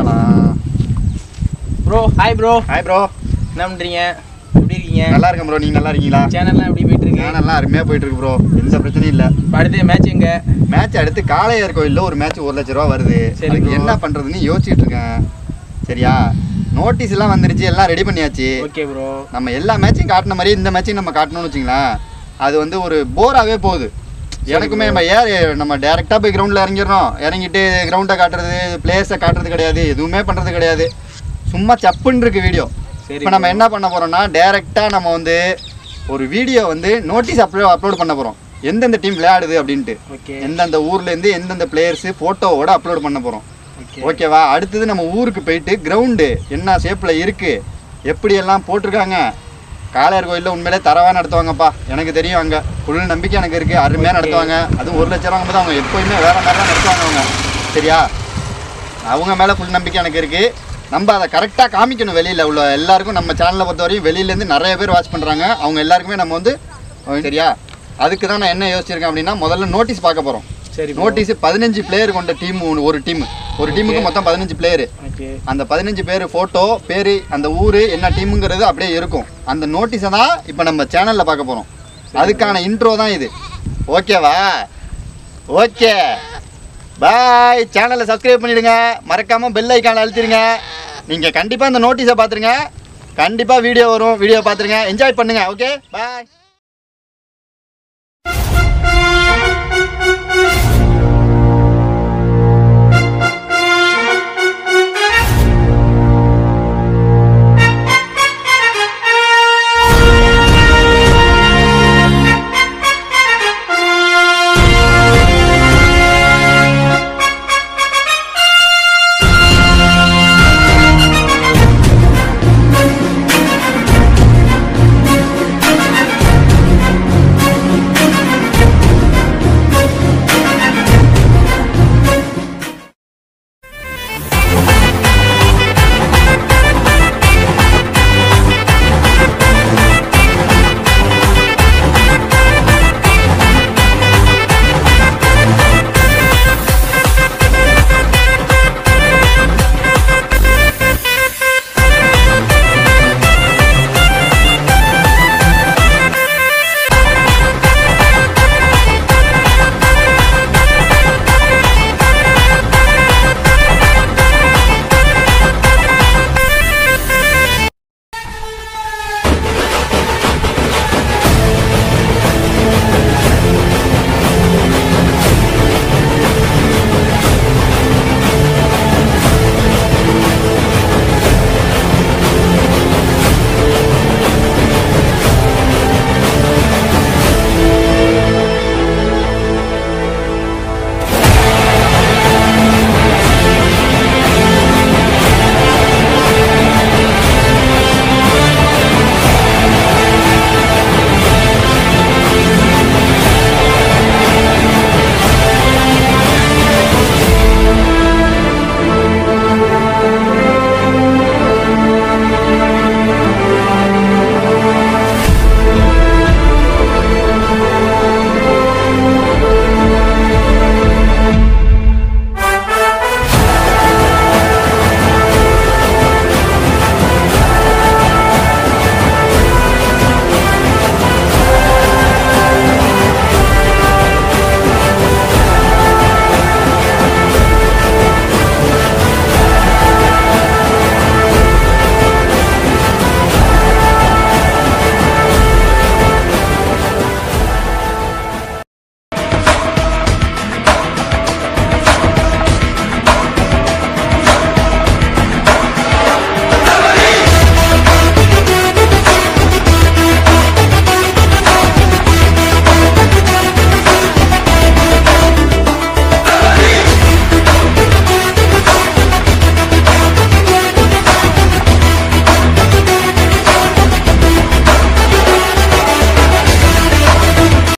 பார்க்கலாம் bro hi bro hi bro என்ன பண்ணுறீங்க எப்படி இருக்கீங்க நல்லா இருக்கேன் ப்ரோ நீங்கள் நல்லா இருக்கீங்களா சேனல்லாம் எப்படி போயிட்டு இருக்கு சேனல்லாம் அருமையாக போயிட்டு இருக்கு ப்ரோ எந்த பிரச்சனையும் இல்லை இப்ப அடுத்து மேட்ச் எங்க மேட்ச் அடுத்து காளையார் கோயிலில் ஒரு மேட்ச் ஒரு லட்ச ரூபா வருது சரி அதுக்கு bro. என்ன பண்ணுறதுன்னு யோசிச்சுட்டு இருக்கேன் சரியா நோட்டீஸ் எல்லாம் வந்துருச்சு எல்லாம் ரெடி பண்ணியாச்சு ஓகே ப்ரோ நம்ம எல்லா மேட்சையும் காட்டின மாதிரி இந்த மேட்சையும் நம்ம காட்டணும்னு வச்சுங்களேன் அது வந்து ஒரு போராகவே போகுது எனக்குமே நம்ம ஏன் நம்ம டேரெக்டாக போய் கிரவுண்டில் இறங்கிடுறோம் இறங்கிட்டு கிரவுண்டை காட்டுறது பிளேயர்ஸை காட்டுறது கிடையாது எதுவுமே பண்ணுறது கிடையாது சும்மா சப்புன்னு இருக்கு வீடியோ சரி இப்போ நம்ம என்ன பண்ண போகிறோம்னா டேரெக்டாக நம்ம வந்து ஒரு வீடியோ வந்து நோட்டீஸ் அப்லோ அப்லோட் பண்ண போகிறோம் எந்தெந்த டீம் விளையாடுது அப்படின்ட்டு ஓகே எந்தெந்த ஊர்லேருந்து எந்தெந்த பிளேயர்ஸு ஃபோட்டோவோட அப்லோட் பண்ண போகிறோம் ஓகே ஓகேவா அடுத்தது நம்ம ஊருக்கு போயிட்டு கிரவுண்டு என்ன ஷேப்பில் இருக்குது எப்படியெல்லாம் போட்டிருக்காங்க காளையார் கோயிலில் உண்மையிலே தரவா நடத்துவாங்கப்பா எனக்கு தெரியும் அங்கே ஃபுல் நம்பிக்கை எனக்கு இருக்குது அருமையாக Okay. நடத்துவாங்க அதுவும் ஒரு லட்சம் ரூபாங்க போது அவங்க எப்போயுமே வேறு மாதிரி தான் நடத்துவாங்க அவங்க சரியா அவங்க மேலே ஃபுல் நம்பிக்கை எனக்கு இருக்குது நம்ம அதை கரெக்டாக காமிக்கணும் வெளியில் உள்ள எல்லாருக்கும் நம்ம சேனலை பொறுத்தவரையும் வெளியிலேருந்து நிறைய பேர் வாட்ச் பண்ணுறாங்க அவங்க எல்லாருக்குமே நம்ம வந்து சரியா அதுக்கு தான் நான் என்ன யோசிச்சிருக்கேன் அப்படின்னா முதல்ல நோட்டீஸ் பார்க்க போகிறோம் சரி bro. நோட்டீஸ் பதினஞ்சு பிளேயர் கொண்ட டீம் ஒரு டீம் ஒரு டீமுக்கு மொத்தம் பதினஞ்சு பிளேயர் ஓகே அந்த பதினஞ்சு பேர் ஃபோட்டோ பேர் அந்த ஊர் என்ன டீமுங்கிறது அப்படியே இருக்கும் அந்த நோட்டீஸை தான் இப்போ நம்ம சேனலில் பார்க்க போகிறோம் அதுக்கான இன்ட்ரோ தான் இது ஓகேவா ஓகே பாய் சேனலை சப்ஸ்கிரைப் பண்ணிடுங்க மறக்காமல் பெல் ஐக்கான அழுத்திடுங்க நீங்கள் கண்டிப்பாக இந்த நோட்டீஸை பார்த்துருங்க கண்டிப்பாக வீடியோ வரும் வீடியோ பார்த்துருங்க என்ஜாய் பண்ணுங்கள் ஓகே பாய்